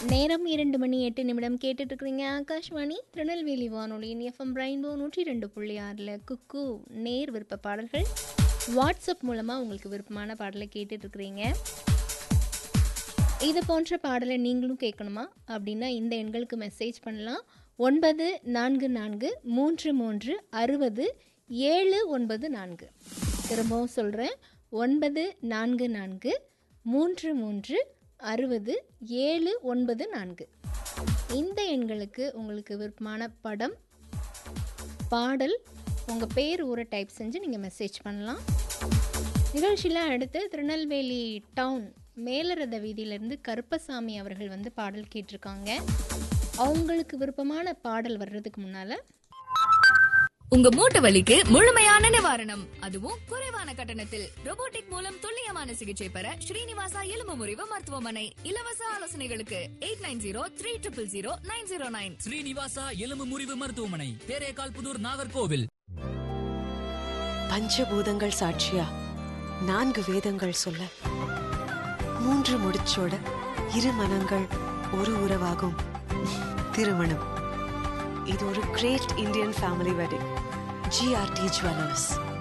நேரம் இரண்டு மணி எட்டு நிமிடம் கேட்டுட்டு இருக்கிறீங்க ஆகாஷ்வாணி திருநெல்வேலி வானொலியின் எஃப்எம் ரெயின்போ நூற்றி ரெண்டு புள்ளி ஆறில் குக்கு நேர் விருப்ப பாடல்கள் வாட்ஸ்அப் மூலமாக உங்களுக்கு விருப்பமான பாடலை கேட்டுட்டு இருக்கிறீங்க இது போன்ற பாடலை நீங்களும் கேட்கணுமா அப்படின்னா இந்த எண்களுக்கு மெசேஜ் பண்ணலாம் ஒன்பது நான்கு நான்கு மூன்று மூன்று அறுபது ஏழு ஒன்பது நான்கு திரும்பவும் சொல்கிறேன் ஒன்பது நான்கு நான்கு மூன்று மூன்று அறுபது ஏழு ஒன்பது நான்கு இந்த எண்களுக்கு உங்களுக்கு விருப்பமான படம் பாடல் உங்கள் பேர் ஊரை டைப் செஞ்சு நீங்கள் மெசேஜ் பண்ணலாம் நிகழ்ச்சியில் அடுத்து திருநெல்வேலி டவுன் மேலரத வீதியிலேருந்து கருப்பசாமி அவர்கள் வந்து பாடல் கேட்டிருக்காங்க அவங்களுக்கு விருப்பமான பாடல் வர்றதுக்கு முன்னால் உங்க மூட்டு வலிக்கு முழுமையான நிவாரணம் அதுவும் குறைவான கட்டணத்தில் robotic மூலம் துல்லியமான சிகிச்சை பெற ஸ்ரீனிவாசா எலும்பு முறிவு மருத்துவமனை இலவச ஆலோசனைகளுக்கு eight nine zero three triple zero nine zero nine Srinivasa எலும்பு முறிவு மருத்துவமனை தேரேகால் புதூர் நாகர்கோவில் பஞ்சபூதங்கள் சாட்சியா நான்கு வேதங்கள் சொல்ல மூன்று முடிச்சோட இரு மனங்கள் ஒரு உறவாகும் திருமணம் இது ஒரு great Indian family wedding GRT jewellers